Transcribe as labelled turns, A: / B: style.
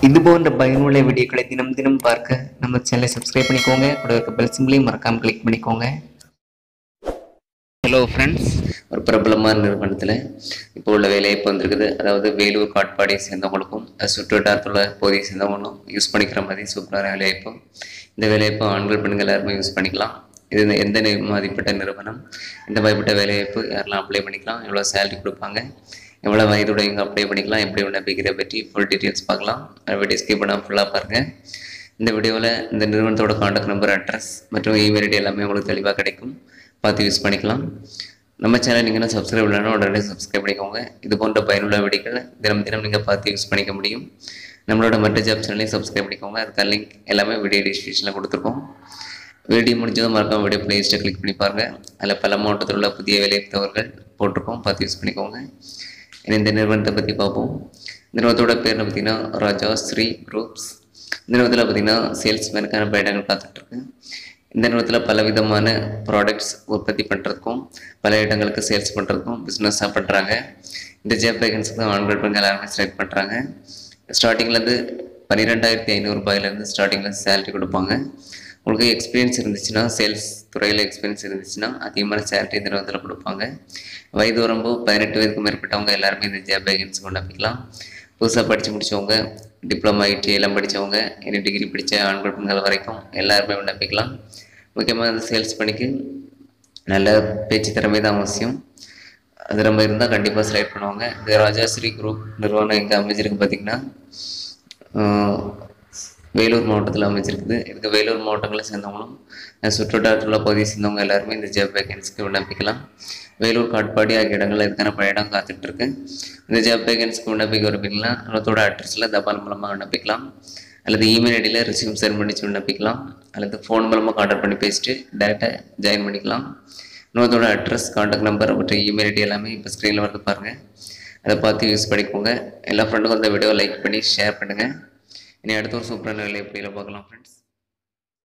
A: இது போன்ற பயனுள்ள வீடியோக்களை தினம் தினம் பார்க்க நம்ம சேனலை சப்ஸ்கிரைப் பண்ணிக்கோங்க கூட இருக்க பெல் சிம்பிளையும் மறக்காமல் கிளிக் பண்ணிக்கோங்க ஹலோ ஃப்ரெண்ட்ஸ் ஒரு பிரபலமான நிறுவனத்தில் இப்போ உள்ள வேலைவாய்ப்பு வந்திருக்குது அதாவது வேலூர் காட்பாடியை சேர்ந்தவங்களுக்கும் அது சுற்றுவட்டாரத்தில் உள்ள பகுதியை சேர்ந்தவங்களும் யூஸ் பண்ணிக்கிற மாதிரி சூப்பரான வேலைவாய்ப்பு இந்த வேலைவாய்ப்பு ஆண்கள் பெண்கள் எல்லாருமே யூஸ் பண்ணிக்கலாம் இது இந்த- எந்த நி- மாதிரிப்பட்ட நிறுவனம் இந்த மாதிரிப்பட்ட வேலைவாய்ப்பு யாரெல்லாம் அப்ளை பண்ணிக்கலாம் எவ்வளோ சேலரி கொடுப்பாங்க எவ்வளோ வயதுடையவங்க அப்ளை பண்ணிக்கலாம் எப்படி விண்ணப்பிக்கிறத பற்றி ஃபுல் டீட்டெயில்ஸ் பார்க்கலாம் வீடியோ ஸ்கிப் பண்ணாமல் ஃபுல்லாக பாருங்கள் இந்த வீடியோவில் இந்த நிறுவனத்தோட காண்டாக்ட் நம்பர் அட்ரஸ் மற்றும் இமெயில் ஐடி எல்லாமே உங்களுக்கு தெளிவாக கிடைக்கும் பார்த்து யூஸ் பண்ணிக்கலாம் நம்ம சேனல் நீங்கள் என்ன சப்ஸ்கிரைப் இல்லைன்னா உடனே சப்ஸ்கிரைப் பண்ணிக்கோங்க இது போன்ற பயனுள்ள வீடியோக்களை தினம் தினம் நீங்கள் பார்த்து யூஸ் பண்ணிக்க முடியும் நம்மளோட மற்ற ஜாப் சேனலையும் சப்ஸ்கிரைப் பண்ணிக்கோங்க அதுக்கான லிங்க் எல்லாமே வீடியோ டிஸ்கிரிப்ஷனில் கொடுத்துருக்கோம் வீடியோ முடிஞ்சதும் மறக்காம வீடியோ பிளேலிஸ்ட்டை கிளிக் பண்ணி பாருங்கள் அதில் பல மாவட்டத்தில் உள்ள புதிய வேலைத்தவர்கள் போட்டிருக்கோம் பார்த்து யூஸ் பண்ணிக்கோங்க இனி இந்த நிறுவனத்தை பற்றி பார்ப்போம் நிறுவனத்தோட பேர் பார்த்தீங்கன்னா ராஜா ஸ்ரீ குரூப்ஸ் இந்த நிறுவனத்தில் பார்த்தீங்கன்னா சேல்ஸ்மேனுக்கான பயணங்கள் காத்துட்ருக்கு இந்த நிறுவனத்தில் பல விதமான ப்ராடக்ட்ஸ் உற்பத்தி பண்ணுறதுக்கும் பல இடங்களுக்கு சேல்ஸ் பண்ணுறதுக்கும் பிஸ்னஸாக பண்ணுறாங்க இந்த ஜாப் வேகன்ஸுக்கு ஆண்கள் பெண்கள் எல்லாருமே செலக்ட் பண்ணுறாங்க ஸ்டார்டிங்லேருந்து பன்னிரெண்டாயிரத்தி ஐநூறுரூபாயிலேருந்து ஸ்டார்டிங்கில் சேலரி கொடுப்பாங்க உங்களுக்கு எக்ஸ்பீரியன்ஸ் இருந்துச்சுன்னா சேல்ஸ் துறையில் எக்ஸ்பீரியன்ஸ் இருந்துச்சுன்னா அதிகமான சேலரி இந்த நிறுவனத்தில் கொடுப்பாங்க வயது வரம்பு பதினெட்டு வயதுக்கு மேற்பட்டவங்க எல்லாருமே இந்த ஜாப் வேகன்ஸ் கொண்டாப்பிக்கலாம் புதுசாக படித்து முடித்தவங்க டிப்ளமா ஐடி எல்லாம் படித்தவங்க இனி டிகிரி படித்த ஆண்கள் பெண்கள் வரைக்கும் எல்லாருமே விண்ணப்பிக்கலாம் முக்கியமாக இந்த சேல்ஸ் பணிக்கு நல்ல பேச்சு திறமை தான் அவசியம் அது நம்ம இருந்தால் கண்டிப்பாக செலக்ட் பண்ணுவாங்க இந்த ராஜாஸ்ரீ குரூப் நிறுவனம் எங்கே அமைஞ்சிருக்கு பார்த்தீங்கன்னா ஆஹ், வேலூர் மாவட்டத்தில் அமைச்சிருக்குது இதுக்கு வேலூர் மாவட்டங்களை சேர்ந்தவங்களும் அஹ், சுற்றுவட்டாரத்தில் உள்ள பகுதியை சேர்ந்தவங்க எல்லாருமே இந்த ஜாப் வேகன்ஸ்க்கு விண்ணப்பிக்கலாம் வேலூர் காட்பாடி ஆகிய இடங்களில் இதுக்கான பயணம் காத்துட்டு இருக்கு இந்த ஜாப் வேகன்ஸ்க்கு விண்ணப்பிக்க விரும்பிங்கன்னா நிலத்தோட அட்ரஸில் தபால் மூலமாக விண்ணப்பிக்கலாம் அல்லது இமெயில் ஐடியில் ரிசியூம் சென்ட் பண்ணி விண்ணப்பிக்கலாம் அல்லது ஃபோன் மூலமாக கான்டாக்ட் பண்ணி பேசிட்டு டேரெக்டாக ஜாயின் பண்ணிக்கலாம் நோத்தோட அட்ரஸ் கான்டாக்ட் நம்பர் மற்றும் இமெயில் ஐடி எல்லாமே இப்போ ஸ்க்ரீனில் வந்து பாருங்கள் அதை பார்த்து யூஸ் பண்ணிக்கோங்க எல்லா ஃப்ரெண்டுக்கும் இந்த வீடியோ லைக் பண்ணி ஷேர் பண்ணுங்கள் இனி அடுத்த ஒரு சூப்பரான வேலை எப்படியில் பார்க்கலாம் ஃப்ரெண்ட்ஸ்